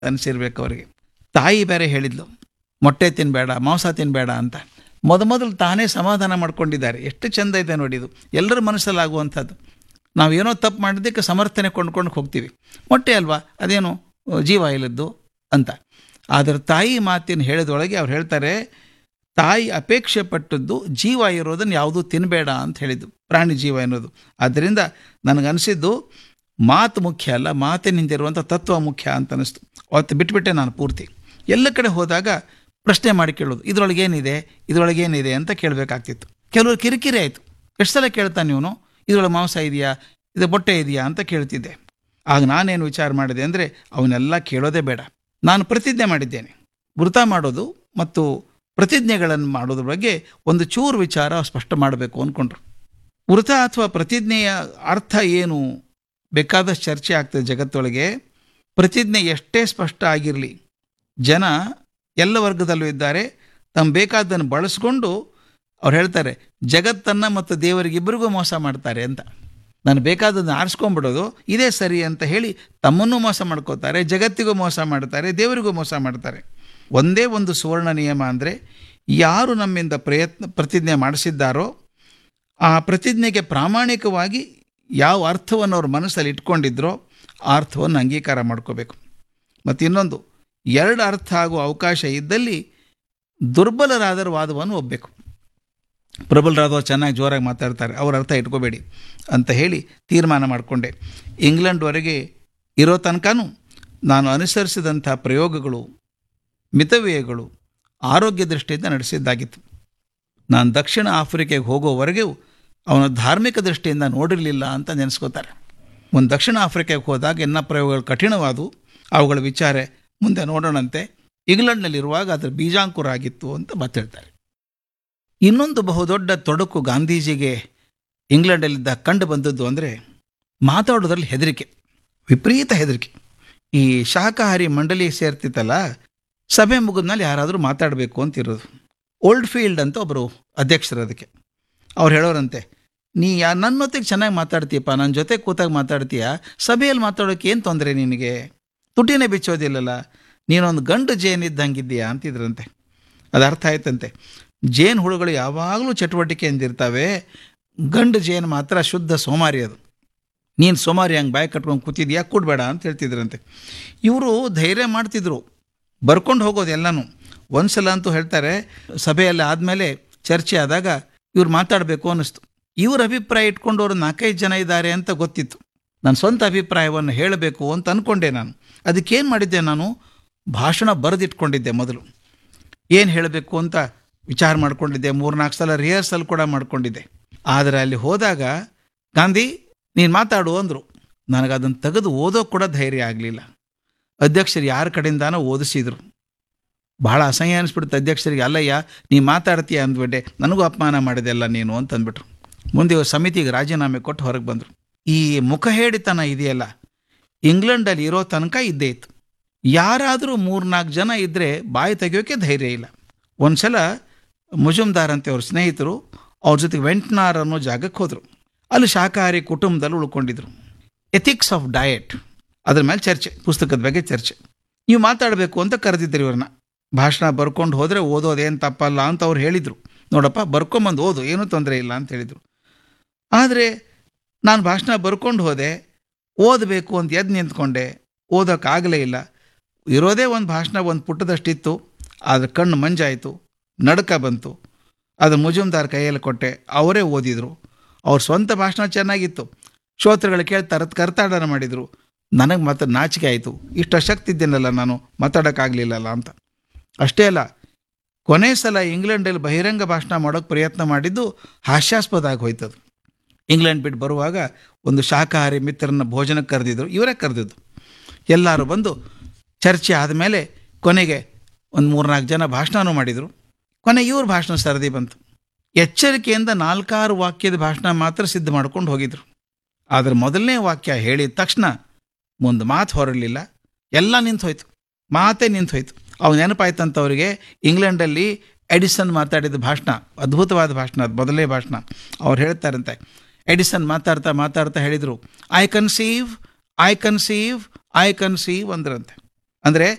ಅನಿಸಿರ್ಬೇಕು ಅವರಿಗೆ ತಾಯಿ ಬೇರೆ ಹೇಳಿದ್ಲು ಮೊಟ್ಟೆ ತಿನ್ನಬೇಡ ಮಾಂಸ ತಿನ್ನಬೇಡ ಅಂತ ಮೊದಮೊದಲು ತಾನೇ ಸಮಾಧಾನ ಮಾಡ್ಕೊಂಡಿದ್ದಾರೆ ಎಷ್ಟು ಚೆಂದ ಇದೆ ನೋಡಿ ಇದು ಎಲ್ಲರ ಮನಸ್ಸಲ್ಲಾಗುವಂಥದ್ದು ನಾವೇನೋ ತಪ್ಪು ಮಾಡಿದ್ದಕ್ಕೆ ಸಮರ್ಥನೆ ಕೊಂಡ್ಕೊಂಡು ಹೋಗ್ತೀವಿ ಮೊಟ್ಟೆ ಅಲ್ವಾ ಅದೇನು ಜೀವ ಇಲ್ಲದ್ದು ಅಂತ ಆದರೆ ತಾಯಿ ಮಾತಿನ ಹೇಳಿದೊಳಗೆ ಅವ್ರು ಹೇಳ್ತಾರೆ ತಾಯಿ ಅಪೇಕ್ಷೆ ಪಟ್ಟದ್ದು ಜೀವ ಇರೋದನ್ನು ಯಾವುದೂ ತಿನ್ನಬೇಡ ಅಂತ ಹೇಳಿದ್ದು ಪ್ರಾಣಿ ಜೀವ ಎನ್ನುವುದು ಆದ್ದರಿಂದ ನನಗನ್ಸಿದ್ದು ಮಾತು ಮುಖ್ಯ ಅಲ್ಲ ಮಾತಿನಿಂದಿರುವಂಥ ತತ್ವ ಮುಖ್ಯ ಅಂತ ಅನ್ನಿಸ್ತು ಅವತ್ತು ಬಿಟ್ಬಿಟ್ಟೆ ನಾನು ಪೂರ್ತಿ ಎಲ್ಲ ಕಡೆ ಹೋದಾಗ ಪ್ರಶ್ನೆ ಮಾಡಿ ಕೇಳೋದು ಇದರೊಳಗೆ ಏನಿದೆ ಇದರೊಳಗೆ ಏನಿದೆ ಅಂತ ಕೇಳಬೇಕಾಗ್ತಿತ್ತು ಕೆಲವರು ಕಿರಿಕಿರಿ ಆಯಿತು ಎಷ್ಟು ಸಲ ಕೇಳ್ತಾನೆ ಇವನು ಇದರೊಳಗೆ ಮಾಂಸ ಇದೆಯಾ ಇದು ಮೊಟ್ಟೆ ಇದೆಯಾ ಅಂತ ಕೇಳ್ತಿದ್ದೆ ಆಗ ನಾನೇನು ವಿಚಾರ ಮಾಡಿದೆ ಅಂದರೆ ಅವನ್ನೆಲ್ಲ ಕೇಳೋದೇ ಬೇಡ ನಾನು ಪ್ರತಿಜ್ಞೆ ಮಾಡಿದ್ದೇನೆ ವೃತ ಮಾಡೋದು ಮತ್ತು ಪ್ರತಿಜ್ಞೆಗಳನ್ನು ಮಾಡೋದ್ರ ಬಗ್ಗೆ ಒಂದು ಚೂರು ವಿಚಾರ ಸ್ಪಷ್ಟ ಮಾಡಬೇಕು ಅಂದ್ಕೊಂಡ್ರು ವೃತ ಅಥವಾ ಪ್ರತಿಜ್ಞೆಯ ಅರ್ಥ ಏನು ಬೇಕಾದಷ್ಟು ಚರ್ಚೆ ಆಗ್ತದೆ ಜಗತ್ತೊಳಗೆ ಪ್ರತಿಜ್ಞೆ ಎಷ್ಟೇ ಸ್ಪಷ್ಟ ಆಗಿರಲಿ ಜನ ಎಲ್ಲ ವರ್ಗದಲ್ಲೂ ಇದ್ದಾರೆ ತಮ್ಮ ಬೇಕಾದ್ದನ್ನು ಬಳಸ್ಕೊಂಡು ಅವ್ರು ಹೇಳ್ತಾರೆ ಜಗತ್ತನ್ನು ಮತ್ತು ದೇವರಿಗಿಬ್ಬರಿಗೂ ಮೋಸ ಮಾಡ್ತಾರೆ ಅಂತ ನಾನು ಬೇಕಾದನ್ನು ಆರಿಸ್ಕೊಂಡ್ಬಿಡೋದು ಇದೇ ಸರಿ ಅಂತ ಹೇಳಿ ತಮ್ಮನ್ನೂ ಮೋಸ ಮಾಡ್ಕೋತಾರೆ ಜಗತ್ತಿಗೂ ಮೋಸ ಮಾಡ್ತಾರೆ ದೇವರಿಗೂ ಮೋಸ ಮಾಡ್ತಾರೆ ಒಂದೇ ಒಂದು ಸುವರ್ಣ ನಿಯಮ ಅಂದರೆ ಯಾರು ನಮ್ಮಿಂದ ಪ್ರಯತ್ನ ಪ್ರತಿಜ್ಞೆ ಮಾಡಿಸಿದ್ದಾರೋ ಆ ಪ್ರತಿಜ್ಞೆಗೆ ಪ್ರಾಮಾಣಿಕವಾಗಿ ಯಾವ ಅರ್ಥವನ್ನು ಅವ್ರ ಮನಸ್ಸಲ್ಲಿ ಇಟ್ಕೊಂಡಿದ್ರೋ ಆ ಅರ್ಥವನ್ನು ಅಂಗೀಕಾರ ಮಾಡ್ಕೋಬೇಕು ಮತ್ತು ಇನ್ನೊಂದು ಎರಡು ಅರ್ಥ ಆಗುವ ಅವಕಾಶ ಇದ್ದಲ್ಲಿ ದುರ್ಬಲರಾದರ ವಾದವನ್ನು ಒಪ್ಪಬೇಕು ಪ್ರಬಲರಾದವರು ಚೆನ್ನಾಗಿ ಜೋರಾಗಿ ಮಾತಾಡ್ತಾರೆ ಅವ್ರ ಅರ್ಥ ಇಟ್ಕೋಬೇಡಿ ಅಂತ ಹೇಳಿ ತೀರ್ಮಾನ ಮಾಡಿಕೊಂಡೆ ಇಂಗ್ಲೆಂಡ್ವರೆಗೆ ಇರೋ ತನಕನೂ ನಾನು ಅನುಸರಿಸಿದಂಥ ಪ್ರಯೋಗಗಳು ಮಿತವ್ಯಯಗಳು ಆರೋಗ್ಯ ದೃಷ್ಟಿಯಿಂದ ನಡೆಸಿದ್ದಾಗಿತ್ತು ನಾನು ದಕ್ಷಿಣ ಆಫ್ರಿಕೆಗೆ ಹೋಗೋವರೆಗೂ ಅವನ ಧಾರ್ಮಿಕ ದೃಷ್ಟಿಯಿಂದ ನೋಡಿರಲಿಲ್ಲ ಅಂತ ನೆನೆಸ್ಕೋತಾರೆ ಒಂದು ದಕ್ಷಿಣ ಆಫ್ರಿಕೆಗೆ ಹೋದಾಗ ಎನ್ನ ಪ್ರಯೋಗಗಳು ಕಠಿಣವಾದವು ಅವುಗಳ ವಿಚಾರ ಮುಂದೆ ನೋಡೋಣಂತೆ ಇಂಗ್ಲೆಂಡ್ನಲ್ಲಿರುವಾಗ ಅದರ ಬೀಜಾಂಕುರ ಆಗಿತ್ತು ಅಂತ ಮಾತಾಡ್ತಾರೆ ಇನ್ನೊಂದು ಬಹುದೊಡ್ಡ ತೊಡಕು ಗಾಂಧೀಜಿಗೆ ಇಂಗ್ಲೆಂಡಲ್ಲಿದ್ದ ಕಂಡು ಬಂದದ್ದು ಅಂದರೆ ಮಾತಾಡೋದ್ರಲ್ಲಿ ಹೆದರಿಕೆ ವಿಪರೀತ ಹೆದರಿಕೆ ಈ ಶಾಕಾಹಾರಿ ಮಂಡಳಿ ಸೇರ್ತಿತ್ತಲ್ಲ ಸಭೆ ಮುಗಿದ್ಮೇಲೆ ಯಾರಾದರೂ ಮಾತಾಡಬೇಕು ಅಂತಿರೋದು ಓಲ್ಡ್ ಫೀಲ್ಡ್ ಅಂತ ಒಬ್ಬರು ಅಧ್ಯಕ್ಷರು ಅದಕ್ಕೆ ಅವ್ರು ಹೇಳೋರಂತೆ ನೀ ಯಾ ನನ್ನೊತ್ತಿಗೆ ಚೆನ್ನಾಗಿ ಮಾತಾಡ್ತೀಯಪ್ಪ ನನ್ನ ಜೊತೆ ಕೂತಾಗ ಮಾತಾಡ್ತೀಯ ಸಭೆಯಲ್ಲಿ ಮಾತಾಡೋಕೆ ಏನು ತೊಂದರೆ ನಿನಗೆ ತುಟಿನೇ ಬಿಚ್ಚೋದಿಲ್ಲಲ್ಲ ನೀನೊಂದು ಗಂಡು ಜೇನ್ ಇದ್ದಂಗಿದ್ದೀಯಾ ಅಂತಿದ್ರಂತೆ ಅದು ಅರ್ಥ ಆಯ್ತಂತೆ ಜೇನು ಹುಳುಗಳು ಯಾವಾಗಲೂ ಚಟುವಟಿಕೆಯಿಂದಿರ್ತವೆ ಗಂಡು ಜೇನು ಮಾತ್ರ ಶುದ್ಧ ಸೋಮಾರಿ ಅದು ನೀನು ಸೋಮಾರಿ ಹಂಗೆ ಬಾಯಿ ಕಟ್ಕೊಂಡು ಕೂತಿದ್ಯಾ ಕೂಡಬೇಡ ಅಂತ ಹೇಳ್ತಿದ್ರಂತೆ ಇವರು ಧೈರ್ಯ ಮಾಡ್ತಿದ್ರು ಬರ್ಕೊಂಡು ಹೋಗೋದು ಎಲ್ಲನೂ ಒಂದ್ಸಲ ಅಂತೂ ಹೇಳ್ತಾರೆ ಸಭೆಯಲ್ಲಿ ಆದಮೇಲೆ ಚರ್ಚೆ ಆದಾಗ ಇವ್ರು ಮಾತಾಡಬೇಕು ಅನ್ನಿಸ್ತು ಇವ್ರ ಅಭಿಪ್ರಾಯ ಇಟ್ಕೊಂಡು ಅವರು ನಾಲ್ಕೈದು ಜನ ಇದ್ದಾರೆ ಅಂತ ಗೊತ್ತಿತ್ತು ನನ್ನ ಸ್ವಂತ ಅಭಿಪ್ರಾಯವನ್ನು ಹೇಳಬೇಕು ಅಂತ ಅಂದ್ಕೊಂಡೆ ನಾನು ಅದಕ್ಕೇನು ಮಾಡಿದ್ದೆ ನಾನು ಭಾಷಣ ಬರೆದಿಟ್ಕೊಂಡಿದ್ದೆ ಮೊದಲು ಏನು ಹೇಳಬೇಕು ಅಂತ ವಿಚಾರ ಮಾಡ್ಕೊಂಡಿದ್ದೆ ಮೂರ್ನಾಲ್ಕು ಸಲ ರಿಹರ್ಸಲ್ ಕೂಡ ಮಾಡ್ಕೊಂಡಿದ್ದೆ ಆದರೆ ಅಲ್ಲಿ ಹೋದಾಗ ಗಾಂಧಿ ನೀನು ಮಾತಾಡು ಅಂದರು ನನಗೆ ಅದನ್ನು ತೆಗೆದು ಓದೋ ಕೂಡ ಧೈರ್ಯ ಆಗಲಿಲ್ಲ ಅಧ್ಯಕ್ಷರು ಯಾರ ಕಡೆಯಿಂದಾನೋ ಓದಿಸಿದ್ರು ಬಹಳ ಅಸಹ್ಯ ಅನಿಸ್ಬಿಡುತ್ತೆ ಅಧ್ಯಕ್ಷರಿಗೆ ಅಲ್ಲಯ್ಯ ನೀ ಮಾತಾಡ್ತೀಯ ಅಂದ್ಬಿಟ್ಟೆ ನನಗೂ ಅಪಮಾನ ಮಾಡಿದೆಲ್ಲ ನೀನು ಅಂತ ಅಂದ್ಬಿಟ್ರು ಮುಂದೆ ಇವ್ರು ಸಮಿತಿಗೆ ರಾಜೀನಾಮೆ ಕೊಟ್ಟು ಹೊರಗೆ ಬಂದರು ಈ ಮುಖಹೇಡಿತನ ಇದೆಯಲ್ಲ ಇಂಗ್ಲೆಂಡಲ್ಲಿ ಇರೋ ತನಕ ಇದ್ದೇ ಇತ್ತು ಯಾರಾದರೂ ಮೂರ್ನಾಲ್ಕು ಜನ ಇದ್ದರೆ ಬಾಯಿ ತೆಗಿಯೋಕೆ ಧೈರ್ಯ ಇಲ್ಲ ಒಂದು ಸಲ ಮುಜುಮ್ದಾರ್ ಅಂತ ಅವ್ರ ಸ್ನೇಹಿತರು ಅವ್ರ ಜೊತೆಗೆ ವೆಂಟ್ನಾರ್ ಅನ್ನೋ ಜಾಗಕ್ಕೆ ಹೋದರು ಅಲ್ಲಿ ಶಾಕಾಹಾರಿ ಕುಟುಂಬದಲ್ಲಿ ಉಳ್ಕೊಂಡಿದ್ರು ಎಥಿಕ್ಸ್ ಆಫ್ ಡಯಟ್ ಅದ್ರ ಮೇಲೆ ಚರ್ಚೆ ಪುಸ್ತಕದ ಬಗ್ಗೆ ಚರ್ಚೆ ನೀವು ಮಾತಾಡಬೇಕು ಅಂತ ಕರೆದಿದ್ದರು ಇವ್ರನ್ನ ಭಾಷಣ ಬರ್ಕೊಂಡು ಹೋದರೆ ಓದೋದೇನು ತಪ್ಪಲ್ಲ ಅಂತ ಅವ್ರು ಹೇಳಿದರು ನೋಡಪ್ಪ ಬರ್ಕೊಂಬಂದು ಓದು ಏನೂ ತೊಂದರೆ ಇಲ್ಲ ಅಂತ ಹೇಳಿದರು ಆದರೆ ನಾನು ಭಾಷಣ ಬರ್ಕೊಂಡು ಹೋದೆ ಓದಬೇಕು ಅಂತ ಎದ್ದು ನಿಂತ್ಕೊಂಡೆ ಓದೋಕ್ಕಾಗಲೇ ಇಲ್ಲ ಇರೋದೇ ಒಂದು ಭಾಷಣ ಒಂದು ಪುಟ್ಟದಷ್ಟಿತ್ತು ಆದರೆ ಕಣ್ಣು ಮಂಜಾಯಿತು ನಡ್ಕ ಬಂತು ಅದು ಮುಜುಮ್ದಾರ್ ಕೈಯಲ್ಲಿ ಕೊಟ್ಟೆ ಅವರೇ ಓದಿದರು ಅವ್ರ ಸ್ವಂತ ಭಾಷಣ ಚೆನ್ನಾಗಿತ್ತು ಶ್ರೋತೃಗಳು ಕೇಳ್ತಾರೆ ಕರ್ತಾಡನ ಮಾಡಿದರು ನನಗೆ ಮಾತ್ರ ನಾಚಿಕೆ ಆಯಿತು ಇಷ್ಟು ಶಕ್ತಿ ಇದ್ದೇನಲ್ಲ ನಾನು ಮಾತಾಡೋಕ್ಕಾಗಲಿಲ್ಲಲ್ಲ ಅಂತ ಅಷ್ಟೇ ಅಲ್ಲ ಕೊನೆ ಸಲ ಇಂಗ್ಲೆಂಡಲ್ಲಿ ಬಹಿರಂಗ ಭಾಷಣ ಮಾಡೋಕ್ಕೆ ಪ್ರಯತ್ನ ಮಾಡಿದ್ದು ಹಾಸ್ಯಾಸ್ಪದ ಆಗಿ ಹೋಯ್ತದು ಇಂಗ್ಲೆಂಡ್ ಬಿಟ್ಟು ಬರುವಾಗ ಒಂದು ಶಾಕಾಹಾರಿ ಮಿತ್ರರನ್ನ ಭೋಜನಕ್ಕೆ ಕರೆದಿದ್ರು ಇವರೇ ಕರೆದಿದ್ದು ಎಲ್ಲರೂ ಬಂದು ಚರ್ಚೆ ಆದಮೇಲೆ ಕೊನೆಗೆ ಒಂದು ಮೂರ್ನಾಲ್ಕು ಜನ ಭಾಷಣನೂ ಮಾಡಿದರು ಕೊನೆ ಇವ್ರ ಭಾಷಣ ಸರದಿ ಬಂತು ಎಚ್ಚರಿಕೆಯಿಂದ ನಾಲ್ಕಾರು ವಾಕ್ಯದ ಭಾಷಣ ಮಾತ್ರ ಸಿದ್ಧ ಮಾಡ್ಕೊಂಡು ಹೋಗಿದ್ರು ಆದರೆ ಮೊದಲನೇ ವಾಕ್ಯ ಹೇಳಿದ ತಕ್ಷಣ ಒಂದು ಮಾತು ಹೊರಡಲಿಲ್ಲ ಎಲ್ಲ ನಿಂತು ಹೋಯ್ತು ಮಾತೇ ನಿಂತು ಹೋಯ್ತು ಅವು ನೆನಪಾಯ್ತಂತ ಅವರಿಗೆ ಇಂಗ್ಲೆಂಡಲ್ಲಿ ಎಡಿಸನ್ ಮಾತಾಡಿದ ಭಾಷಣ ಅದ್ಭುತವಾದ ಭಾಷಣ ಅದು ಮೊದಲನೇ ಭಾಷಣ ಅವ್ರು ಹೇಳ್ತಾರಂತೆ ಎಡಿಸನ್ ಮಾತಾಡ್ತಾ ಮಾತಾಡ್ತಾ ಹೇಳಿದರು I conceive I conceive I conceive ಅಂದ್ರಂತೆ ಅಂದರೆ